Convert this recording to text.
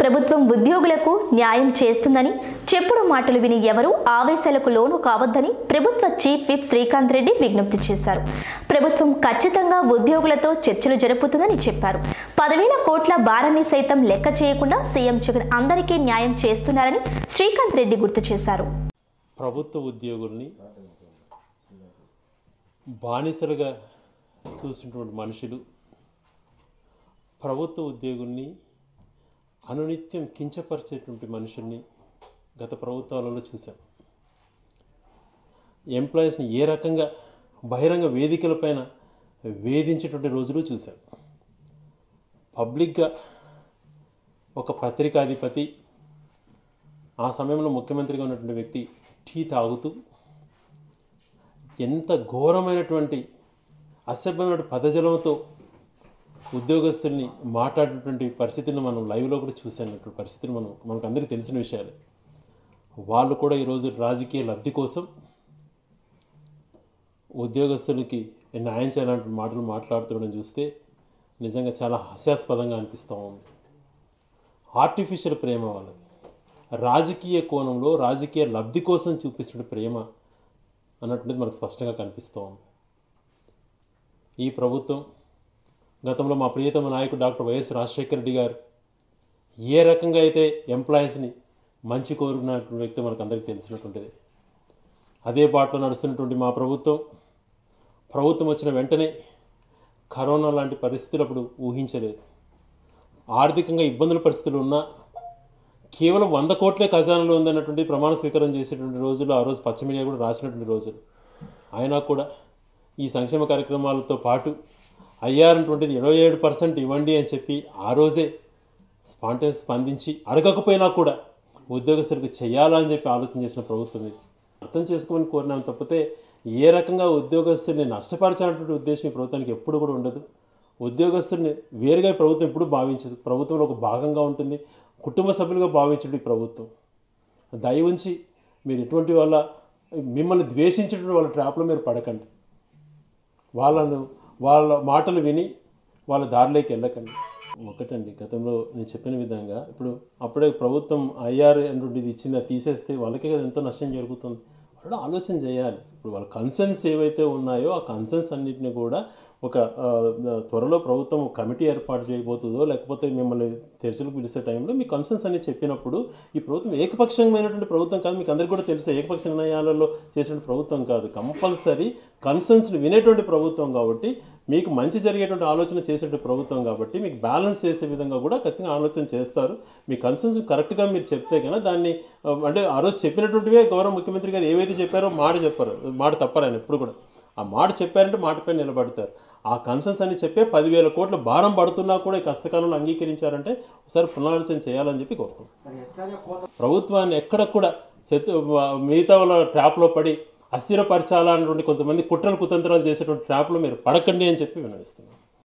ప్రభుత్వం ఉద్యోగులకు న్యాయం చేస్తుందని చెప్పుడు మాటలు విని ఎవరూ ఆవేశాలకు లోను కావద్దని ప్రభుత్వ చీఫ్ విప్ శ్రీకాంత్ రెడ్డి విజ్ఞప్తి చేశారు ప్రభుత్వం ఖచ్చితంగా ఉద్యోగులతో చర్చలు జరుపుతుందని చెప్పారు పదివేల కోట్ల భారాన్ని సైతం లెక్క చేయకుండా సీఎం జగన్ అందరికీ న్యాయం చేస్తున్నారని శ్రీకాంత్ రెడ్డి గుర్తు చేశారు ప్రభుత్వ ఉద్యోగుల్ని బానిసలుగా చూసినటువంటి మనుషులు ప్రభుత్వ ఉద్యోగుల్ని అనునిత్యం కించపరిచేటువంటి మనుషుల్ని గత ప్రభుత్వాలలో చూశాం ఎంప్లాయీస్ని ఏ రకంగా బహిరంగ వేదికలపైన వేధించేటువంటి రోజులు చూశాం పబ్లిక్గా ఒక పత్రికాధిపతి ఆ సమయంలో ముఖ్యమంత్రిగా ఉన్నటువంటి వ్యక్తి టీ తాగుతూ ఎంత ఘోరమైనటువంటి అసభ్యమైన పదజలంతో ఉద్యోగస్తుల్ని మాట్లాడినటువంటి పరిస్థితిని మనం లైవ్లో కూడా చూసానటువంటి పరిస్థితిని మనం మనకు అందరికీ తెలిసిన విషయాలే వాళ్ళు కూడా ఈరోజు రాజకీయ లబ్ధి కోసం ఉద్యోగస్తులకి న్యాయం చేయాలంటే మాటలు మాట్లాడుతుండడం చూస్తే నిజంగా చాలా హాస్యాస్పదంగా అనిపిస్తూ ఉంది ఆర్టిఫిషియల్ ప్రేమ వాళ్ళది రాజకీయ కోణంలో రాజకీయ లబ్ధి కోసం చూపిస్తున్న ప్రేమ అన్నటువంటిది మనకు స్పష్టంగా కనిపిస్తూ ఉంది ఈ ప్రభుత్వం గతంలో మా ప్రియతమ నాయకుడు డాక్టర్ వైఎస్ రాజశేఖర రెడ్డి గారు ఏ రకంగా అయితే ఎంప్లాయీస్ని మంచి కోరుకున్నటువంటి వ్యక్తి మనకు అందరికీ తెలిసినటువంటిది అదే బాటలో నడుస్తున్నటువంటి మా ప్రభుత్వం ప్రభుత్వం వచ్చిన వెంటనే కరోనా లాంటి పరిస్థితులు అప్పుడు ఊహించలేదు ఆర్థికంగా ఇబ్బందుల పరిస్థితులు ఉన్నా కేవలం వంద కోట్లే ఖజానాలో ఉందన్నటువంటి ప్రమాణ స్వీకారం చేసేటువంటి రోజులు ఆ రోజు పచ్చమీడియా కూడా రాసినటువంటి రోజులు అయినా కూడా ఈ సంక్షేమ కార్యక్రమాలతో పాటు అయ్యారన్నటువంటిది ఇరవై ఏడు పర్సెంట్ ఇవ్వండి అని చెప్పి ఆ రోజే స్పాంటేస్ స్పందించి అడగకపోయినా కూడా ఉద్యోగస్తులకు చేయాలని చెప్పి ఆలోచన చేసిన ప్రభుత్వం ఇది అర్థం చేసుకోమని కోరినాం తప్పితే ఏ రకంగా ఉద్యోగస్తుల్ని నష్టపరచాలన్నటువంటి ఉద్దేశం ఈ ప్రభుత్వానికి ఎప్పుడు కూడా ఉండదు ఉద్యోగస్తుల్ని వేరుగా ఈ ప్రభుత్వం ఎప్పుడు భావించదు ప్రభుత్వంలో ఒక భాగంగా ఉంటుంది కుటుంబ సభ్యులుగా భావించడు ఈ ప్రభుత్వం దయ ఉంచి మీరు ఎటువంటి వాళ్ళ మిమ్మల్ని ద్వేషించేటువంటి వాళ్ళ ట్రాప్లో మీరు పడకండి వాళ్ళను వాళ్ళ మాటలు విని వాళ్ళ దారిలోకి వెళ్ళకండి ఒకటండి గతంలో నేను చెప్పిన విధంగా ఇప్పుడు అప్పుడే ప్రభుత్వం ఐఆర్ అనేటువంటిది ఇచ్చింది అది తీసేస్తే వాళ్ళకే కదా ఎంతో నష్టం జరుగుతుంది వాళ్ళు ఆలోచన చేయాలి ఇప్పుడు వాళ్ళ కన్సర్న్స్ ఏవైతే ఉన్నాయో ఆ కన్సర్న్స్ అన్నింటినీ కూడా ఒక ఆ, త్వరలో ప్రభుత్వం ఒక కమిటీ ఏర్పాటు చేయబోతుందో లేకపోతే మిమ్మల్ని చర్చలకు పిలిచే టైంలో మీ కన్సర్న్స్ అన్ని చెప్పినప్పుడు ఈ ప్రభుత్వం ఏకపక్షమైనటువంటి ప్రభుత్వం కాదు మీకు అందరికీ కూడా తెలుసు ఏకపక్ష నిర్ణయాలలో చేసినటువంటి ప్రభుత్వం కాదు కంపల్సరీ కన్సర్న్స్ని వినేటువంటి ప్రభుత్వం కాబట్టి మీకు మంచి జరిగేటువంటి ఆలోచన చేసేటువంటి ప్రభుత్వం కాబట్టి మీకు బ్యాలెన్స్ చేసే విధంగా కూడా ఖచ్చితంగా ఆలోచన చేస్తారు మీ కన్సర్న్స్ కరెక్ట్గా మీరు చెప్తే కనుక దాన్ని ఆ, అంటే ఆ రోజు చెప్పినటువంటివే గౌరవ ముఖ్యమంత్రి గారు ఏవైతే చెప్పారో మాట చెప్పారు మాట తప్పరు ఆయన ఎప్పుడు కూడా ఆ మాట చెప్పారంటే మాటపై నిలబడతారు ఆ కన్సర్న్స్ అని చెప్పే పదివేల కోట్ల భారం పడుతున్నా కూడా ఈ కష్టకాలంలో అంగీకరించారంటే ఒకసారి పునరాలోచన చేయాలని చెప్పి కోరుతాం ప్రభుత్వాన్ని ఎక్కడ కూడా శత్రు మిగతా వాళ్ళ ట్రాప్లో పడి అస్థిరపరచాలన్నటువంటి కొంతమంది కుట్రలు కుతంత్రాలు చేసేటువంటి ట్రాప్లో మీరు పడకండి అని చెప్పి వినవిస్తున్నాం